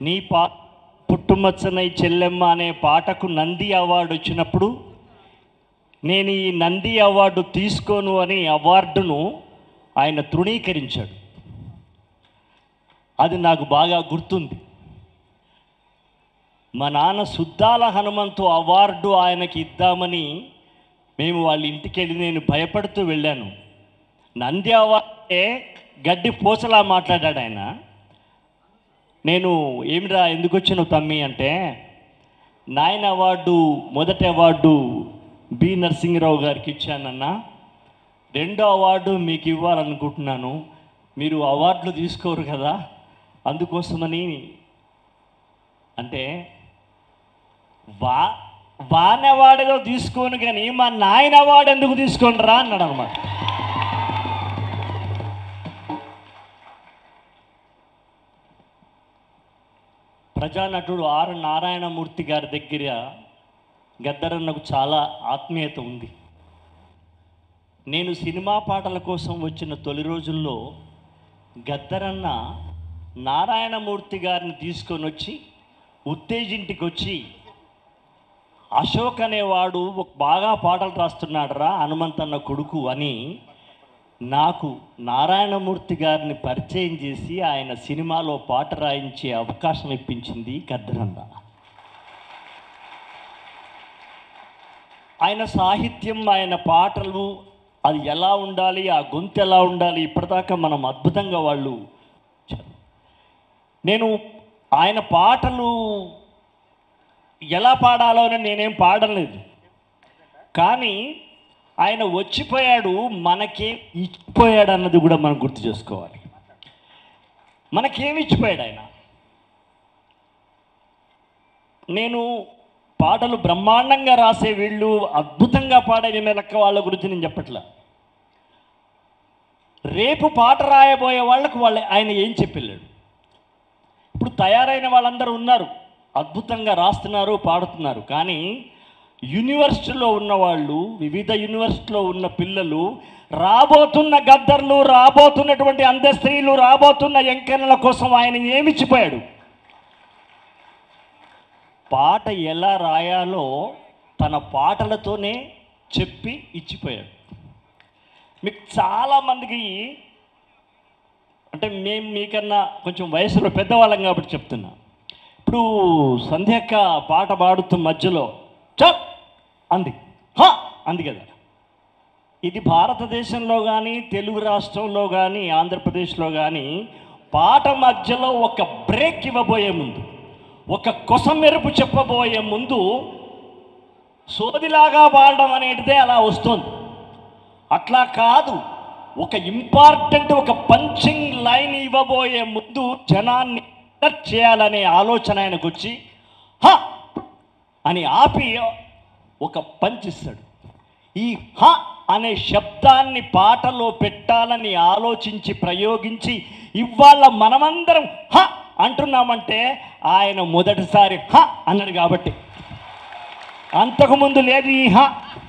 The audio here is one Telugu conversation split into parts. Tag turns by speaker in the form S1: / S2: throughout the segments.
S1: నీ పా పుట్టుమచ్చనై చెల్లెమ్మ అనే పాటకు నంది అవార్డు వచ్చినప్పుడు నేను ఈ నంది అవార్డు తీసుకోను అని అవార్డును ఆయన తృణీకరించాడు అది నాకు బాగా గుర్తుంది మా నాన్న సుద్దాల హనుమంతు అవార్డు ఆయనకి ఇద్దామని మేము వాళ్ళ ఇంటికి వెళ్ళి నేను భయపడుతూ వెళ్ళాను నంది అవార్డే గడ్డి పూసలా మాట్లాడాడు ఆయన నేను ఏమిరా ఎందుకు వచ్చినావు తమ్మి అంటే నాయన అవార్డు మొదటి అవార్డు బి నరసింహరావు గారికి ఇచ్చానన్నా రెండో అవార్డు మీకు ఇవ్వాలనుకుంటున్నాను మీరు అవార్డులు తీసుకోరు కదా అందుకోసమని అంటే వా వాన్ అవార్డులో తీసుకోను కానీ మా నాయన అవార్డు ఎందుకు తీసుకుంటారా అన్నాడు అనమాట ప్రజానటుడు ఆర్ నారాయణమూర్తి గారి దగ్గర గద్దరన్నకు చాలా ఆత్మీయత ఉంది నేను సినిమా పాటల కోసం వచ్చిన తొలి రోజుల్లో గద్దరన్న నారాయణమూర్తి గారిని తీసుకొని వచ్చి ఉత్తేజింటికి వచ్చి అశోక్ అనేవాడు ఒక బాగా పాటలు రాస్తున్నాడు రా హనుమంతన్న కొడుకు అని నాకు నారాయణమూర్తి గారిని పరిచయం చేసి ఆయన సినిమాలో పాట రాయించే అవకాశం ఇప్పించింది గద్దరన్న ఆయన సాహిత్యం ఆయన పాటలు అది ఎలా ఉండాలి ఆ గొంతు ఎలా ఉండాలి ఇప్పటిదాకా మనం అద్భుతంగా వాళ్ళు ఇచ్చారు. నేను ఆయన పాటలు ఎలా పాడాలో అని నేనేం పాడలేదు కానీ ఆయన వచ్చిపోయాడు మనకేం ఇచ్చిపోయాడు అన్నది కూడా మనం గుర్తు చేసుకోవాలి మనకేమి ఇచ్చిపోయాడు ఆయన నేను పాటలు బ్రహ్మాండంగా రాసే వీళ్ళు అద్భుతంగా పాడే లెక్క వాళ్ళ గురించి నేను చెప్పట్లా రేపు పాట రాయబోయే వాళ్ళకు వాళ్ళ ఆయన ఏం చెప్పెళ్ళాడు ఇప్పుడు తయారైన వాళ్ళందరూ ఉన్నారు అద్భుతంగా రాస్తున్నారు పాడుతున్నారు కానీ యూనివర్సిటీలో ఉన్నవాళ్ళు వివిధ యూనివర్సిటీలో ఉన్న పిల్లలు రాబోతున్న గద్దర్లు రాబోతున్నటువంటి అందస్త్రీలు రాబోతున్న ఎంకన్నల కోసం ఆయన ఏమిచ్చిపోయాడు పాట ఎలా రాయాలో తన పాటలతోనే చెప్పి ఇచ్చిపోయాడు మీకు చాలామందికి అంటే మేము మీకన్నా కొంచెం వయసులో పెద్దవాళ్ళం కాబట్టి చెప్తున్నా ఇప్పుడు సంధ్యక్క పాట పాడుతూ మధ్యలో చల్ అంది హా అంది కదా ఇది భారతదేశంలో కానీ తెలుగు రాష్ట్రంలో కానీ ఆంధ్రప్రదేశ్లో కానీ పాట మధ్యలో ఒక బ్రేక్ ఇవ్వబోయే ముందు ఒక కొస మెరుపు చెప్పబోయే ముందు సోదిలాగా పాడడం అనేటిదే అలా వస్తుంది అట్లా కాదు ఒక ఇంపార్టెంట్ ఒక పంచింగ్ లైన్ ఇవ్వబోయే ముందు జనాన్ని alert చేయాలనే ఆలోచన ఆయనకు వచ్చి హ అని ఆపి ఒక పంచ్ ఇస్తాడు ఈ హ అనే శబ్దాన్ని పాటలో పెట్టాలని ఆలోచించి ప్రయోగించి ఇవాళ మనమందరం హ అంటున్నామంటే ఆయన మొదటిసారి హ అన్నాడు కాబట్టి అంతకుముందు లేదు ఈ హ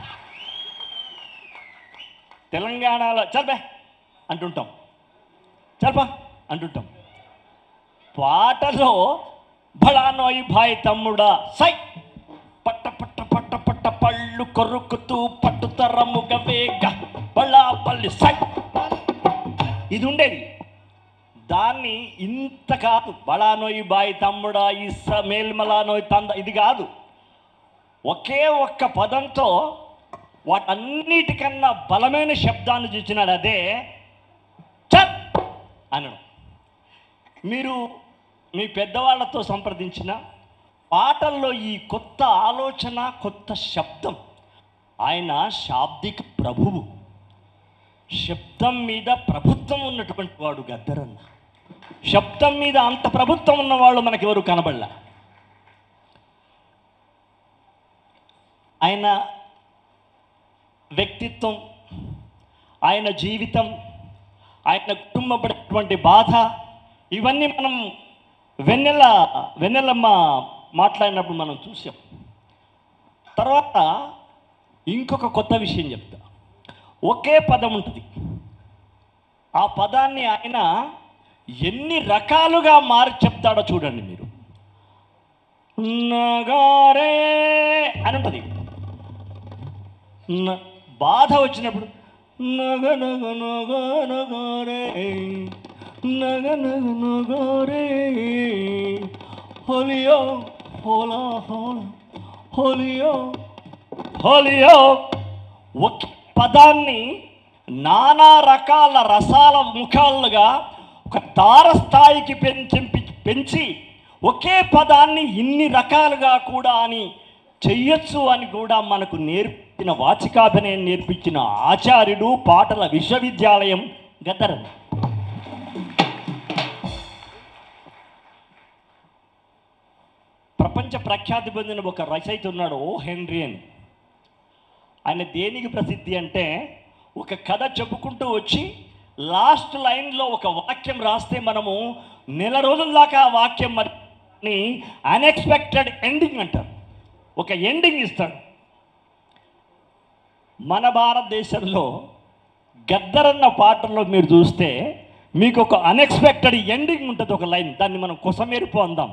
S1: తెలంగాణలో చల్బే అంటుంటాం చల్పా అంటుంటాం పాటలో బళానోయి భాయ్ తమ్ముడా సై పట్ట పట్ట పట్ట పట్ట పళ్ళు కొరుకుతూ పట్టుతరముగ వేగ బళా పల్లి సై ఇది ఉండేది దాన్ని ఇంత కాదు బళానోయి బాయ్ తమ్ముడా ఇస్స మేల్మలానోయ్ తంద ఇది కాదు ఒకే ఒక్క పదంతో వాటన్నిటికన్నా బలమైన శబ్దాన్ని చూసినాడు అదే చల్ అనడం మీరు మీ పెద్దవాళ్ళతో సంప్రదించిన పాటల్లో ఈ కొత్త ఆలోచన కొత్త శబ్దం ఆయన శాబ్దిక ప్రభువు శబ్దం మీద ప్రభుత్వం ఉన్నటువంటి వాడు గద్దరన్న శబ్దం మీద అంత ప్రభుత్వం ఉన్నవాళ్ళు మనకెవరు కనబడలా ఆయన వ్యక్తిత్వం ఆయన జీవితం ఆయన కుటుంబ పడినటువంటి బాధ ఇవన్నీ మనం వెన్నెల వెన్నెలమ్మ మాట్లాడినప్పుడు మనం చూసాం తర్వాత ఇంకొక కొత్త విషయం చెప్తా ఒకే పదం ఉంటుంది ఆ పదాన్ని ఆయన ఎన్ని రకాలుగా మారి చెప్తాడో చూడండి మీరు నగారే అని ఉంటుంది న- బాధ వచ్చినప్పుడు నగ నగ నగ నగారే నగ నగ నగారే హోలియో హోలా హోలా హోలియో హోలియో ఒక పదాన్ని నానా రకాల రసాల ముఖాలుగా ఒక తారస్థాయికి పెంచి పెంచి ఒకే పదాన్ని ఇన్ని రకాలుగా కూడా అని చెయ్యొచ్చు అని కూడా మనకు నేర్పిన వాచికాభినయం నేర్పించిన ఆచార్యుడు పాటల విశ్వవిద్యాలయం గద్దరం ప్రపంచ ప్రఖ్యాతి పొందిన ఒక రచయిత ఉన్నాడు ఓ హెన్రీ అని ఆయన దేనికి ప్రసిద్ధి అంటే ఒక కథ చెప్పుకుంటూ వచ్చి లాస్ట్ లైన్లో ఒక వాక్యం రాస్తే మనము నెల రోజుల దాకా ఆ వాక్యం మరి అన్ఎక్స్పెక్టెడ్ ఎండింగ్ అంటారు ఒక ఎండింగ్ ఇస్తాడు మన భారతదేశంలో గద్దరన్న పాటల్లో మీరు చూస్తే మీకు ఒక అన్ఎక్స్పెక్టెడ్ ఎండింగ్ ఉంటుంది ఒక లైన్ దాన్ని మనం కొసమేరుపు అందాం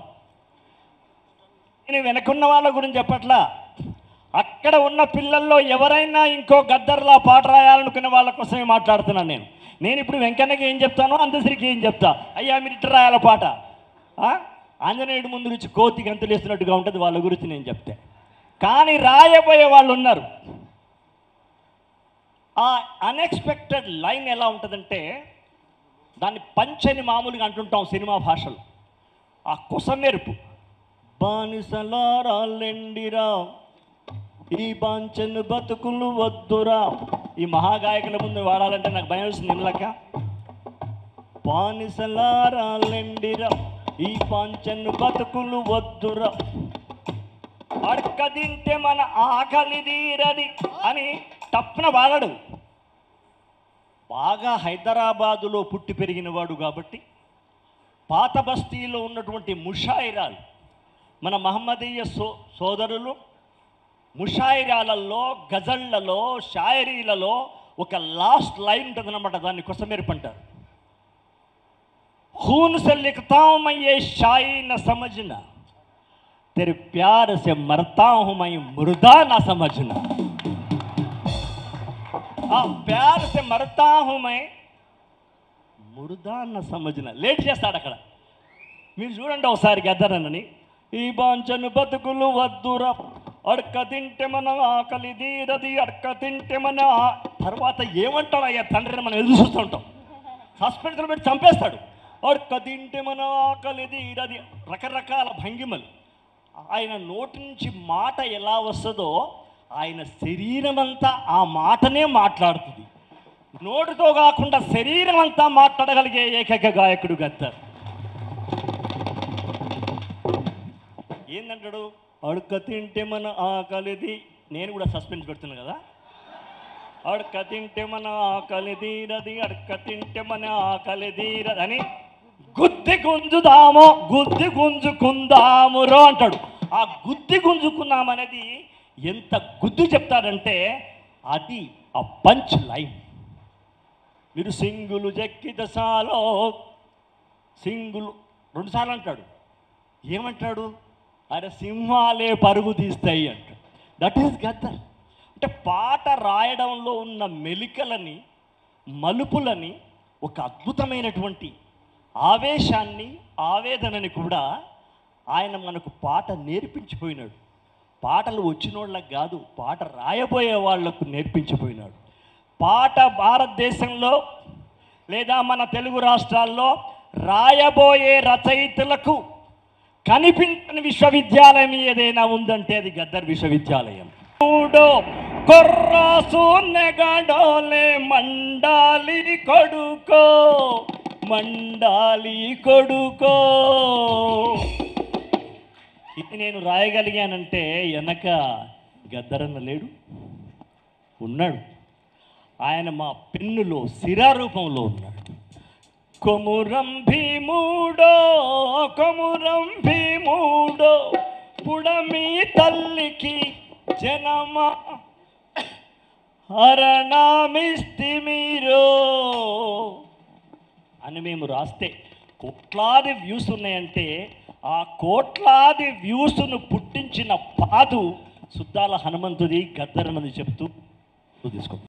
S1: నేను వెనకున్న వాళ్ళ గురించి చెప్పట్లా అక్కడ ఉన్న పిల్లల్లో ఎవరైనా ఇంకో గద్దర్లా పాట రాయాలనుకునే వాళ్ళ కోసమే మాట్లాడుతున్నాను నేను నేను ఇప్పుడు వెంకన్నకి ఏం చెప్తానో అందశ్రీకి ఏం చెప్తా అయ్యా మీరు ఇట్లా రాయాల పాట ఆ? ఆంజనేయుడు ముందు నుంచి కోతి గంతులు వేస్తున్నట్టుగా ఉంటుంది వాళ్ళ గురించి నేను చెప్తే కానీ రాయబోయే వాళ్ళు ఉన్నారు ఆ అన్ఎక్స్పెక్టెడ్ లైన్ ఎలా ఉంటుందంటే దాన్ని పంచని మామూలుగా అంటుంటాం సినిమా భాషలో ఆ కుసమెరుపు బానిసలారాలెండిరా ఈ బాంచను బతుకులు వద్దురా ఈ మహాగాయకుల ముందు వాడాలంటే నాకు భయం వేసింది నిన్నలక బానిసలారాలెండిరా ఈ పాంచను బతుకులు వద్దురా అడక తింటే మన ఆకలి తీరది అని తప్పున వాడడు బాగా హైదరాబాదులో పుట్టి పెరిగినవాడు కాబట్టి పాత బస్తీలో ఉన్నటువంటి ముషాయిరాలు మన మహమ్మదీయ సో సోదరులు ముషాయిరాలలో గజళ్లలో షాయరీలలో ఒక లాస్ట్ లైన్ ఉంటుంది అనమాట దాన్ని కొసమెరుపు అంటారు खून से लिखता हूं मैं ये शाई न समझना तेरे प्यार से मरता हूं मैं मुर्दा ना समझना ఆ ప్యార్ సే మరతా హూ మై ముర్దా నా సమझना లేట్ చేస్తాడు అక్కడ మీరు చూడండి ఒకసారి గద్దరనని ఈ బాంచను బతుకులు వద్దురా అడక తింటే మన ఆకలి తీరది అడక తింటే మన ఆ- తర్వాత ఏమంటాడు అయ్యా తండ్రిని మనం ఎదురు చూస్తుంటాం హాస్పిటల్ పెట్టి చంపేస్తాడు అడక తింటే మన ఆకలి తీరది రకరకాల భంగిమలు ఆయన నోటి నుంచి మాట ఎలా వస్తుందో ఆయన శరీరం అంతా ఆ మాటనే మాట్లాడుతుంది నోటితో కాకుండా శరీరం అంతా మాట్లాడగలిగే ఏకైక గాయకుడు గద్దర్ ఏందంటాడు అడుక్క తింటే మన ఆకలిది నేను కూడా సస్పెన్స్ పెడుతున్నా కదా అడక తింటే మన ఆకలి తీరది అడక తింటే మన ఆకలి తీరది అని గుద్ది గుంజుదామో గుద్ది గుంజుకుందామురో అంటాడు ఆ గుద్ది గుంజుకుందాం అనేది ఎంత గుద్దు చెప్తాడంటే అది ఆ పంచ్ లైన్ మీరు సింగులు జక్కి దశాలో సింగులు రెండుసార్లు అంటాడు ఏమంటాడు అరే సింహాలే పరుగు తీస్తాయి అంటాడు దట్ ఈస్ గద్దర్ అంటే పాట రాయడంలో ఉన్న మెలికలని మలుపులని ఒక అద్భుతమైనటువంటి ఆవేశాన్ని ఆవేదనని కూడా ఆయన మనకు పాట నేర్పించిపోయినాడు పాటలు వచ్చినోళ్ళకి కాదు పాట రాయబోయే వాళ్లకు నేర్పించిపోయినాడు పాట భారతదేశంలో లేదా మన తెలుగు రాష్ట్రాల్లో రాయబోయే రచయితలకు కనిపించని విశ్వవిద్యాలయం ఏదైనా ఉందంటే అది గద్దర్ విశ్వవిద్యాలయం చూడో కొర్రాసు నెగడోలే మండాలి కొడుకో మండాలి కొడుకో ఇది నేను రాయగలిగానంటే వెనక గద్దరన్న లేడు ఉన్నాడు ఆయన మా పెన్నులో సిరా రూపంలో ఉన్నాడు కొమురం భీముడో కొమురం భీముడో పుడమి తల్లికి జనమ హరణమిస్తి మీరు అని మేము రాస్తే కోట్లాది వ్యూస్ ఉన్నాయంటే ఆ కోట్లాది వ్యూస్ను పుట్టించిన పాదు సుద్దాల హనుమంతుడి గద్దరన్నది చెప్తూ తీసుకో